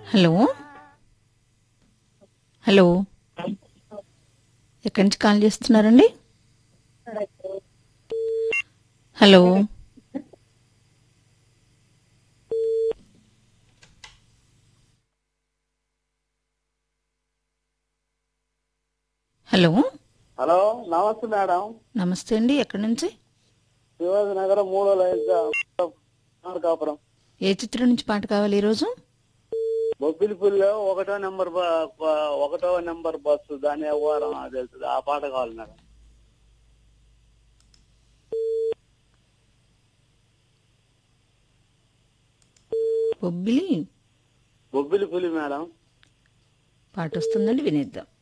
hello hello ఎక్కడి నుంచి call చేస్తున్నారండి హలో హలో హలో నమస్తే మేడం నమస్తే అండి ఎక్కడి నుంచి శివాజీ నగరం మూడో లైన్ కాపురం ఏ చిత్రం నుంచి పాట కావాలి ఈరోజు బొబ్బిలిపల్లిలో ఒకటో నెంబర్ బ- బ- ఒకటో నెంబర్ బస్సు దాని వ్యవహారం నాకు తెలుస్తుంది ఆ పాట కావాలి మేడం బొబ్బిలి బొబ్బిలిపల్లి మేడం పాట వస్తుందండి వినేద్దాం